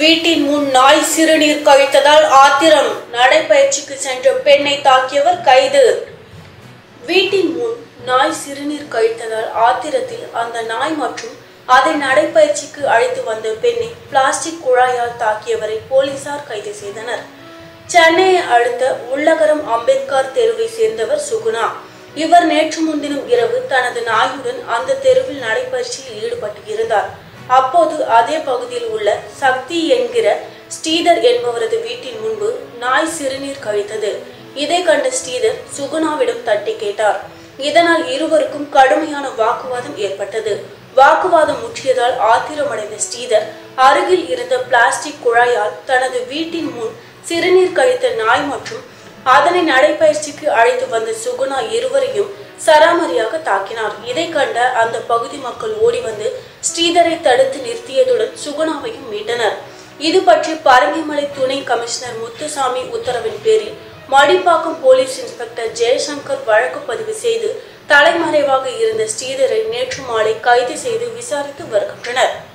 வீட்டின் முன் நாய் சிறுநீர் கழித்ததால் ஆத்திரம் நடைபயிற்சிக்கு சென்ற பெண்ணை தாக்கியவர் கைது வீட்டின் முன் நாய் சிறுநீர் கழித்ததால் ஆத்திரத்தில் அந்த நாய் மற்றும் அதை நடைபயிற்சிக்கு அழைத்து வந்த பெண்ணை பிளாஸ்டிக் குழாயால் தாக்கியவரை போலீசார் கைது செய்தனர் சென்னையை அடுத்த உள்ளகரம் அம்பேத்கர் தெருவை சேர்ந்தவர் சுகுணா இவர் நேற்று முன்தினம் இரவு தனது நாயுடன் அந்த தெருவில் நடைபயிற்சியில் ஈடுபட்டு இருந்தார் அப்போது அதே பகுதியில் உள்ள சக்தி என்கிற ஸ்ரீதர் என்பவரது வீட்டின் முன்பு நாய் சிறுநீர் கழித்தது இதை கண்ட ஸ்ரீதர் சுகுணாவிடம் தட்டி கேட்டார் இதனால் இருவருக்கும் கடுமையான வாக்குவாதம் ஏற்பட்டது வாக்குவாதம் முற்றியதால் ஆத்திரமடைந்த ஸ்ரீதர் அருகில் இருந்த பிளாஸ்டிக் குழாயால் தனது வீட்டின் முன் சிறுநீர் கழித்த நாய் மற்றும் அதனை நடைபயிற்சிக்கு அழைத்து வந்த சுகுணா இருவரையும் சராமரியாக தாக்கினார் இதை கண்ட அந்த பகுதி மக்கள் ஓடி வந்து ஸ்ரீதரை தடுத்து நிறுத்தியதுடன் சுகுணாவையும் மீட்டனர் இது பற்றி பரங்கிமலை துணை கமிஷனர் முத்துசாமி உத்தரவின் பேரில் மடிப்பாக்கம் போலீஸ் இன்ஸ்பெக்டர் ஜெயசங்கர் வழக்கு பதிவு செய்து தலைமறைவாக இருந்த ஸ்ரீதரை நேற்று மாலை கைது செய்து விசாரித்து வருகின்றனர்